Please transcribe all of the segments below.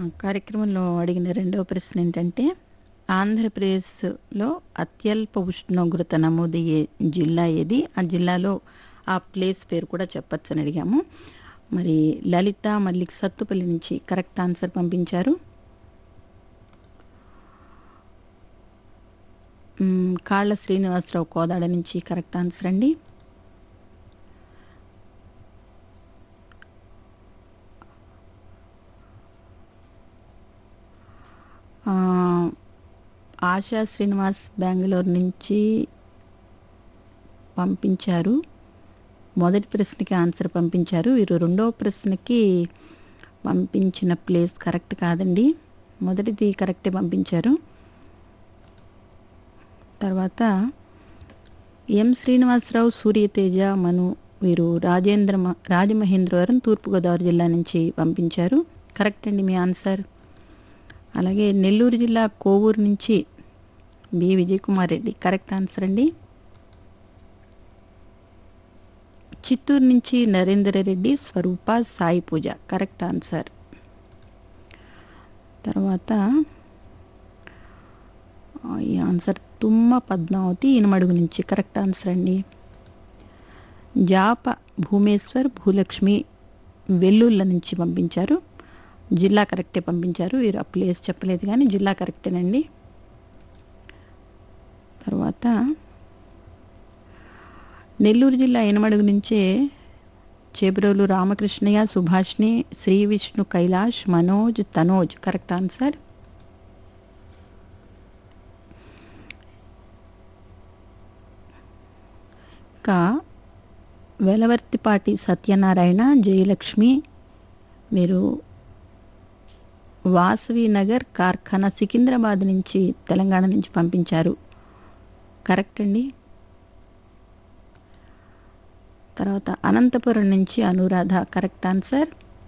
కార్యక్రమంలో అడిగిన రెండవ ప్రశ్న ఏంటంటే ఆంధ్రప్రదేశ్లో అత్యల్ప ఉష్ణోగ్రత నమోదయ్యే జిల్లా ఏది ఆ జిల్లాలో ఆ ప్లేస్ పేరు కూడా చెప్పొచ్చని అడిగాము మరి లలిత మల్లిక్ సత్తుపల్లి నుంచి కరెక్ట్ ఆన్సర్ పంపించారు మ్, కాళ్ళ శ్రీనివాసరావు కోదాడ నుంచి కరెక్ట్ ఆన్సర్ అండి ఆ, ఆశా శ్రీనివాస్ బెంగళూరు నుంచి పంపించారు మొదటి ప్రశ్నకి ఆన్సర్ పంపించారు వీరు రెండవ ప్రశ్నకి పంపించిన ప్లేస్ కరెక్ట్ కాదండి మొదటిది కరెక్టే పంపించారు తర్వాత ఎం శ్రీనివాసరావు సూర్యతేజ మను వీరు రాజేంద్ర మ- రాజమహేంద్రవరం తూర్పుగోదావరి జిల్లా నుంచి పంపించారు కరెక్ట్ అండి మీ ఆన్సర్ అలాగే నెల్లూరు జిల్లా కోవూరు నుంచి B Vijay Kumar Reddy correct answer అండి చిత్తూరు నుంచి నరేంద్ర రెడ్డి స్వరూప సాయి పూజ కరెక్ట్ ఆన్సర్ తర్వాత ఆ, ఈ ఆన్సర్ తుమ్మ పద్మావతి ఇనమడుగు నుంచి కరెక్ట్ ఆన్సర్ అండి జాప భూమేశ్వర్ భూలక్ష్మి వెల్లుళ్ళ నుంచి పంపించారు జిల్లా కరెక్టే పంపించారు వీరు ఆ ప్లేస్ చెప్పలేదు కానీ జిల్లా కరెక్టేనండి తర్వాత నెల్లూరు జిల్లా ఎనమడుగు నుంచే చేబ్రోలు రామకృష్ణయ్య సుభాష్ని శ్రీ విష్ణు కైలాష్ మనోజ్ తనోజ్ కరెక్ట్ ఆన్సర్ ఇంకా వెలవర్తిపాటి సత్యనారాయణ జయలక్ష్మి మీరు వాసవి నగర్ కార్ఖానా సికింద్రాబాద్ నుంచి తెలంగాణ నుంచి పంపించారు కరెక్ట్ అండి తర్వాత అనంతపురం నుంచి అనురాధ కరెక్ట్ ఆన్సర్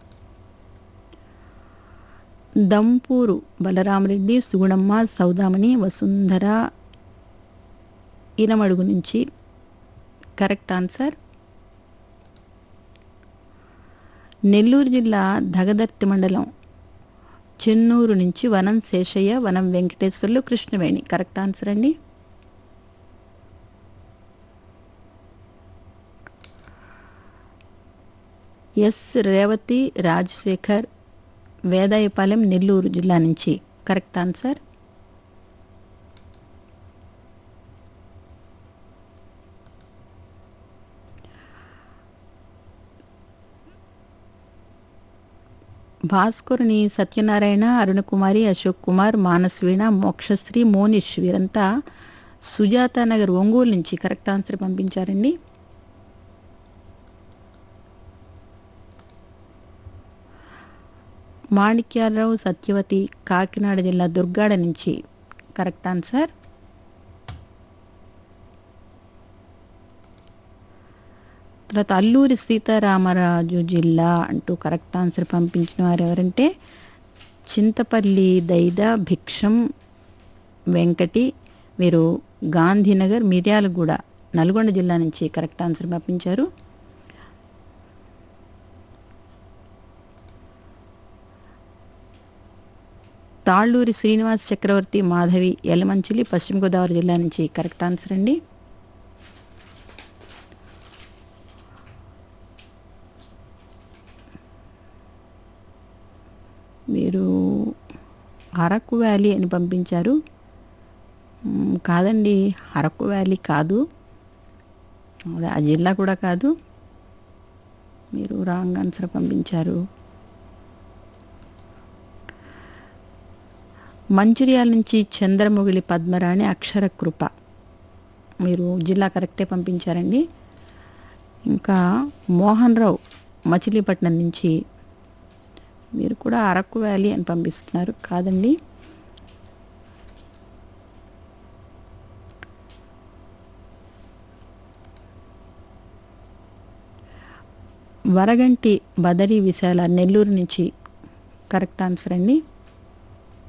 దంపూరు బలరామరెడ్డి సుగుణమ్మ సౌదామణి వసుంధర ఇనమడుగు నుంచి కరెక్ట్ ఆన్సర్ నెల్లూరు జిల్లా దగదర్తి మండలం చెన్నూరు నుంచి వనం శేషయ్య వనం వెంకటేశ్వర్లు కృష్ణవేణి కరెక్ట్ ఆన్సర్ అండి ఎస్ రేవతి రాజశేఖర్ వేదాయపాలెం నెల్లూరు జిల్లా నుంచి కరెక్ట్ ఆన్సర్ భాస్కరుని సత్యనారాయణ అరుణకుమారి అశోక్ కుమార్ మానస్వీణ మోక్షశ్రీ మోనిష్ వీరంతా సుజాత నగర్ ఒంగోలు నుంచి కరెక్ట్ ఆన్సర్ పంపించారండి మాణిక్యాలరావు సత్యవతి కాకినాడ జిల్లా దుర్గాడ నుంచి కరెక్ట్ ఆన్సర్ తర్వాత అల్లూరి సీతారామరాజు జిల్లా అంటూ కరెక్ట్ ఆన్సర్ పంపించిన వారు ఎవరంటే చింతపల్లి దైద భిక్షం వెంకటి వీరు గాంధీనగర్ మిర్యాలగూడ నల్గొండ జిల్లా నుంచి కరెక్ట్ ఆన్సర్ పంపించారు తాళ్ళూరి శ్రీనివాస్ చక్రవర్తి మాధవి యలమంచిలి పశ్చిమ గోదావరి జిల్లా నుంచి కరెక్ట్ ఆన్సర్ అండి మీరు అరకు వ్యాలీ అని పంపించారు మ్, కాదండి అరకు వ్యాలీ కాదు అదే ఆ జిల్లా కూడా కాదు మీరు రాంగ్ ఆన్సర్ పంపించారు మంచిర్యాల నుంచి చంద్రముగిలి పద్మరాణి అక్షర కృప మీరు జిల్లా కరెక్టే పంపించారండి ఇంకా మోహన్ రావు మచిలీపట్నం నుంచి మీరు కూడా అరకు వ్యాలీ అని పంపిస్తున్నారు కాదండి వరగంటి బదరి విశాల నెల్లూరు నుంచి కరెక్ట్ ఆన్సర్ అండి